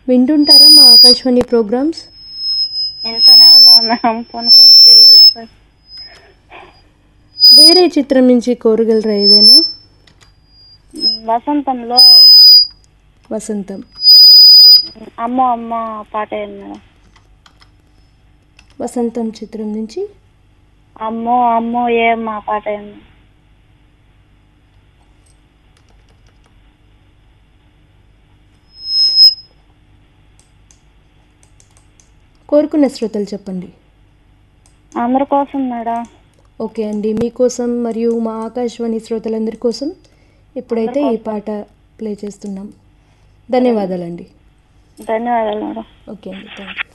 వింటుంటారా మా ఆకాశవాణి ప్రోగ్రామ్స్ ఇంట్లోనే ఉన్నాం మేడం ఫోన్ కొని తెలుగు వేరే చిత్రం నుంచి కోరగలరా ఏదైనా వసంతంలో వసంతం అమ్మ అమ్మ పాట ఏంది మేడం వసంతం చిత్రం నుంచి అమ్మో అమ్మో ఏమ్మా పాట ఏంది కోరుకున్న శ్రోతలు చెప్పండి అందరి కోసం మేడం ఓకే అండి మీకోసం మరియు మా ఆకాశవాణి శ్రోతలందరి కోసం ఇప్పుడైతే ఈ పాట ప్లే చేస్తున్నాం ధన్యవాదాలండి ధన్యవాదాలు మేడం ఓకే అండి థ్యాంక్ యూ